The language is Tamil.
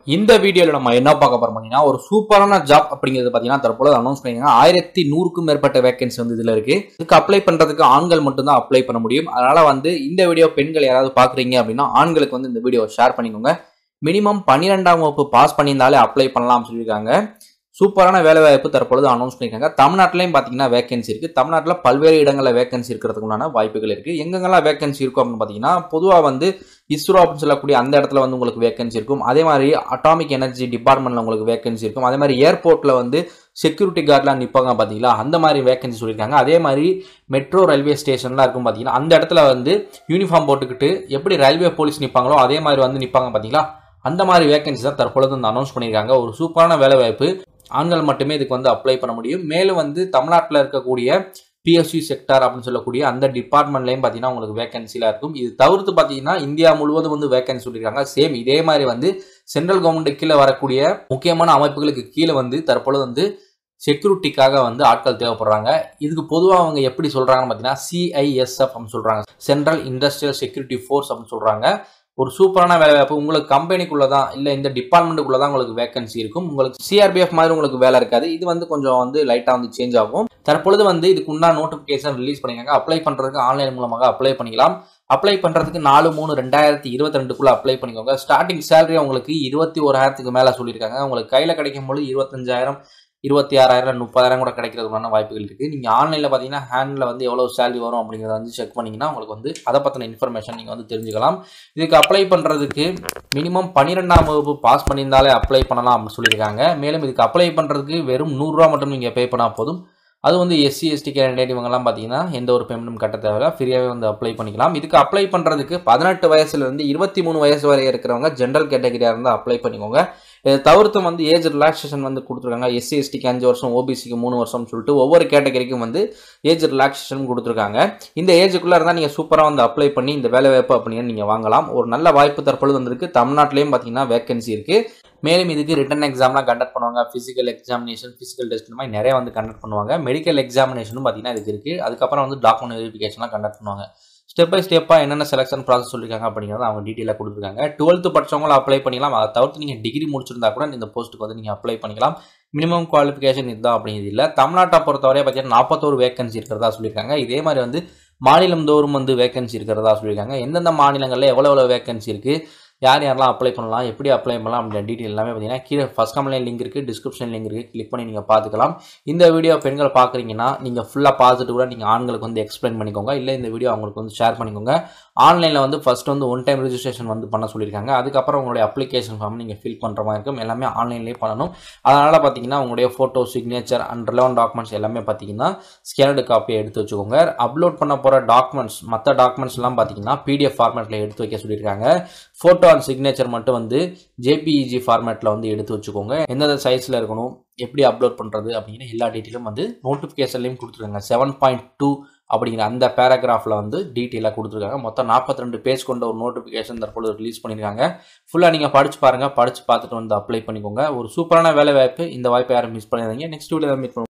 இந்த வீடியோல நம்ம என்ன பார்க்க போறோம் பார்த்தீங்கன்னா ஒரு சூப்பரான ஜாப் அப்படிங்கிறது பார்த்தீங்கன்னா தற்போது அனௌன்ஸ் பண்ணிருக்காங்க ஆயிரத்தி நூறுக்கும் மேற்பட்ட வேகன்சி வந்து இதுல இருக்கு இதுக்கு அப்ளை பண்றதுக்கு ஆண்கள் மட்டும்தான் அப்ளை பண்ண முடியும் அதனால வந்து இந்த வீடியோ பெண்கள் யாராவது பாக்குறீங்க அப்படின்னா ஆண்களுக்கு வந்து இந்த வீடியோ ஷேர் பண்ணிக்கோங்க மினிமம் பன்னிரெண்டாம் வகுப்பு பாஸ் பண்ணியிருந்தாலே அப்ளை பண்ணலாம்னு சொல்லியிருக்காங்க சூப்பரான வேலை வாய்ப்பு தற்பொழுது அனௌன்ஸ் பண்ணியிருக்காங்க தமிழ்நாட்டிலையும் பார்த்தீங்கன்னா வேகன்சி இருக்கு தமிழ்நாட்டில் பல்வேறு இடங்களில் வேகன்சி இருக்கிறதுக்கு உண்டான வாய்ப்புகள் இருக்கு எங்கெங்கெல்லாம் வேகன்சி இருக்கும் அப்படின்னு பார்த்தீங்கன்னா பொதுவாக வந்து இஸ்ரோ அப்படின்னு சொல்லக்கூடிய அந்த இடத்துல வந்து உங்களுக்கு வேகன்சி இருக்கும் அதே மாதிரி அட்டாமிக் எனர்ஜி டிபார்ட்மெண்ட்ல உங்களுக்கு வேகன்சி இருக்கும் அதே மாதிரி ஏர்போர்ட்ல வந்து செக்யூரிட்டி கார்ட்லாம் நிற்பாங்க பார்த்தீங்களா அந்த மாதிரி வேகன்சி சொல்லியிருக்காங்க அதே மாதிரி மெட்ரோ ரயில்வே ஸ்டேஷன்லாம் இருக்கும் பார்த்தீங்கன்னா அந்த இடத்துல வந்து யூனிஃபார்ம் போட்டுக்கிட்டு எப்படி ரயில்வே போலீஸ் நிற்பாங்களோ அதே மாதிரி வந்து நிற்பாங்க பார்த்தீங்களா அந்த மாதிரி வேகன்சி தான் தற்பொழுது வந்து அனௌன்ஸ் பண்ணியிருக்காங்க ஒரு சூப்பரான வேலை வாய்ப்பு ஆண்கள் மட்டுமே இதுக்கு வந்து அப்ளை பண்ண முடியும் மேலும் வந்து தமிழ்நாட்டில் இருக்கக்கூடிய பிஎஸ்சி செக்டார் அப்படின்னு சொல்லக்கூடிய அந்த டிபார்ட்மெண்ட்லையும் பார்த்தீங்கன்னா உங்களுக்கு வேகன்சிலாம் இருக்கும் இது தவிர்த்து பார்த்தீங்கன்னா இந்தியா முழுவதும் வந்து வேகன்சி சொல்லியிருக்காங்க சேம் இதே மாதிரி வந்து சென்ட்ரல் கவர்மெண்ட் கீழே வரக்கூடிய முக்கியமான அமைப்புகளுக்கு கீழே வந்து தற்பொழுது வந்து செக்யூரிட்டிக்காக வந்து ஆட்கள் தேவைப்படுறாங்க இதுக்கு பொதுவாக அவங்க எப்படி சொல்கிறாங்கன்னு பார்த்தீங்கன்னா சிஐஎஸ்எஃப் அப்படின்னு சொல்கிறாங்க சென்ட்ரல் இண்டஸ்ட்ரியல் செக்யூரிட்டி ஃபோர்ஸ் அப்படின்னு சொல்கிறாங்க ஒரு சூப்பரான வேலை வாய்ப்பு உங்களுக்கு கம்பெனிக்குள்ள தான் இல்லை இந்த டிபார்ட்மெண்ட்டுக்குள்ள தான் உங்களுக்கு வேகன்சி இருக்கும் உங்களுக்கு சிஆர்பிஎஃப் மாதிரி உங்களுக்கு வேலை இருக்காது இது வந்து கொஞ்சம் வந்து லைட்டாக வந்து சேஞ்ச் ஆகும் தற்பொழுது வந்து இதுக்கு உண்டான நோட்டிஃபிகேஷன் ரிலீஸ் பண்ணியிருக்காங்க அப்ளை பண்ணுறதுக்கு ஆன்லைன் மூலமாக அப்ளை பண்ணிக்கலாம் அப்ளை பண்ணுறதுக்கு நாலு மூணு ரெண்டாயிரத்தி இருபத்தி ரெண்டுக்குள்ளே அப்ளை பண்ணிக்கோங்க ஸ்டார்டிங் சேலரி உங்களுக்கு இருபத்தி ஓராயிரத்துக்கு மேலே சொல்லியிருக்காங்க உங்களுக்கு கையில் கிடைக்கும் போது இருபத்தஞ்சாயிரம் இருபத்தி ஆறாயிரம் முப்பதாயிரம் கூட கிடைக்கிறதுக்கான வாய்ப்புகள் இருக்குது நீங்கள் ஆன்லைனில் பார்த்தீங்கன்னா ஹேண்டில் வந்து எவ்வளோ சேலரி வரும் அப்படிங்கிறத வந்து செக் பண்ணிங்கன்னா உங்களுக்கு வந்து அதை பற்றின இன்ஃபர்மேஷன் நீங்கள் வந்து தெரிஞ்சுக்கலாம் இதுக்கு அப்ளை பண்ணுறதுக்கு மினிமம் பன்னிரெண்டாம் வகுப்பு பாஸ் பண்ணியிருந்தாலே அப்ளை பண்ணலாம் அப்படின்னு சொல்லியிருக்காங்க மேலும் இதுக்கு அப்ளை பண்ணுறதுக்கு வெறும் நூறுரூவா மட்டும் நீங்கள் பே பண்ணால் போதும் அது வந்து எஸ்சி எஸ்டி கேண்டிடேட் இவங்கெல்லாம் பார்த்தீங்கன்னா எந்த ஒரு பேமெண்ட்டும் கட்ட தேவையில்ல ஃப்ரீயாகவே வந்து அப்ளை பண்ணிக்கலாம் இதுக்கு அப்ளை பண்ணுறதுக்கு பதினெட்டு வயசுலேருந்து இருபத்தி மூணு வயசு வரை இருக்கிறவங்க ஜென்ரல் கேட்டகரியாக இருந்தால் அப்ளை பண்ணிக்கோங்க இதை தவிர்த்து வந்து ஏஜ் ரிலாக்ஸேஷன் வந்து கொடுத்துருக்காங்க எஸ்சி எஸ்டிக்கு அஞ்சு வருஷம் ஓபிசிக்கு மூணு வருஷம் சொல்லிட்டு ஒவ்வொரு கேட்டகரிக்கும் வந்து ஏஜ் ரிலாக்ஸேஷன் கொடுத்துருக்காங்க இந்த ஏஜுக்குள்ளே இருந்தால் நீங்கள் சூப்பராக வந்து அப்ளை பண்ணி இந்த வேலை வாய்ப்பு அப்படின்னு நீங்கள் வாங்கலாம் ஒரு நல்ல வாய்ப்பு தற்பொழுது வந்திருக்கு தமிழ்நாட்டிலையும் பார்த்தீங்கன்னா வேகன்சி இருக்குது மேலும் இதுக்கு ரிட்டன் எக்ஸாம்லாம் கண்டக்ட் பண்ணுவாங்க ஃபிசிக்கல் எக்ஸாமினேஷன் ஃபிசிக்கல் டெஸ்ட் இந்த மாதிரி நிறைய வந்து கண்டக்ட் பண்ணுவாங்க மெடிக்கல் எக்ஸாமினேஷனும் பார்த்தீங்கன்னா இதுக்கு இருக்குது அதுக்கப்புறம் வந்து டாக்குமெண்ட் வெரிஃபிகேஷன்லாம் கண்டக்ட் பண்ணுவாங்க ஸ்டெப் பை ஸ்டெப்பாக என்னென்ன செலெக்ஷன் ப்ராசஸ் சொல்லியிருக்காங்க அப்படிங்கிறத அவங்க டீட்டெயிலாக கொடுத்துருக்காங்க டுவெல்த்து படிச்சவங்களும் அப்ளை பண்ணிக்கலாம் அதை தவிர்த்து நீங்கள் டிகிரி முடிச்சிருந்தா கூட இந்த போஸ்ட்டுக்கு வந்து நீங்கள் அப்ளை பண்ணிக்கலாம் மினிமம் குவாலிஃபிகேஷன் இதுதான் அப்படிங்கிறது இல்லை தமிழ்நாட்டை பொறுத்தவரை பார்த்தீங்கன்னா நாற்பத்தோரு வேகன்சி இருக்கிறதா சொல்லியிருக்காங்க இதே மாதிரி வந்து மாநிலம் தோறும் வந்து வேகன்சி இருக்கிறதா சொல்லியிருக்காங்க எந்தெந்த மாநிலங்களில் எவ்வளோ எவ்வளோ வேகன்சி இருக்குது யார் யாரெல்லாம் அப்ளை பண்ணலாம் எப்படி அப்ளை பண்ணலாம் அப்படின்ற டீட்டெயில் எல்லாமே பார்த்தீங்கன்னா கீழே ஃபஸ்ட் கமெண்ட்லைன் லிங்க் இருக்குது டிஸ்கிரிப்ஷன் லிங்க் இருக்குது கிளிக் பண்ணி நீங்கள் பார்த்துக்கலாம் இந்த வீடியோ பெண்கள் பார்க்குறீங்கன்னா நீங்கள் ஃபுல்லாக பார்த்துட்டு கூட நீங்கள் ஆண்களுக்கு வந்து எக்ஸ்பிளைன் பண்ணிக்கோங்க இல்லை இந்த வீடியோ அவங்களுக்கு வந்து ஷேர் பண்ணிக்கோங்க ஆன்லைனில் வந்து ஃபஸ்ட் வந்து ஒன் டைம் ரிஜிஸ்ட்ரேஷன் வந்து பண்ண சொல்லியிருக்காங்க அதுக்கப்புறம் உங்களுடைய அப்ளிகேஷன் ஃபார்ம் நீங்கள் ஃபில் பண்ணுற மாதிரி இருக்கும் எல்லாமே ஆன்லைன்லேயே பண்ணணும் அதனால் பார்த்தீங்கன்னா உங்களுடைய photo signature and relevant documents எல்லாமே பார்த்தீங்கன்னா ஸ்கேனடு காப்பியை எடுத்து வச்சுக்கோங்க அப்லோட் பண்ண போகிற டாக்குமெண்ட்ஸ் மற்ற டாக்குமெண்ட்ஸ்லாம் பார்த்தீங்கன்னா பிடிஎஃப் ஃபார்மேட்டில் எடுத்து வைக்க சொல்லியிருக்காங்க ஃபோட்டோ அண்ட் சிக்னேச்சர் மட்டும் வந்து ஜேபிஇஜி ஃபார்மேட்டில் வந்து எடுத்து வச்சுக்கோங்க எந்தெந்த சைஸில் இருக்கணும் எப்படி அப்லோட் பண்ணுறது அப்படிங்கிற எல்லா டீட்டெயிலும் வந்து நோட்டிஃபிகேஷன்லையும் கொடுத்துருக்காங்க செவன் பாயிண்ட் டூ அப்படிங்கிற அந்த பேராகிராஃபில் வந்து டீட்டெயிலாக கொடுத்துருக்காங்க மொத்தம் நாற்பத்தி ரெண்டு பேஜ் கொண்ட ஒரு நோட்டிஃபிகேஷன் தற்பொழுது ரிலீஸ் பண்ணியிருக்காங்க ஃபுல்லாக நீங்கள் படிச்சு பாருங்கள் படித்து பார்த்துட்டு வந்து அப்ளை பண்ணிக்கோங்க ஒரு சூப்பரான வேலை வாய்ப்பு இந்த வாய்ப்பை யாரும் மிஸ் பண்ணிடுறீங்க நெக்ஸ்ட் வீடியோ மீட் பண்ணுவோம்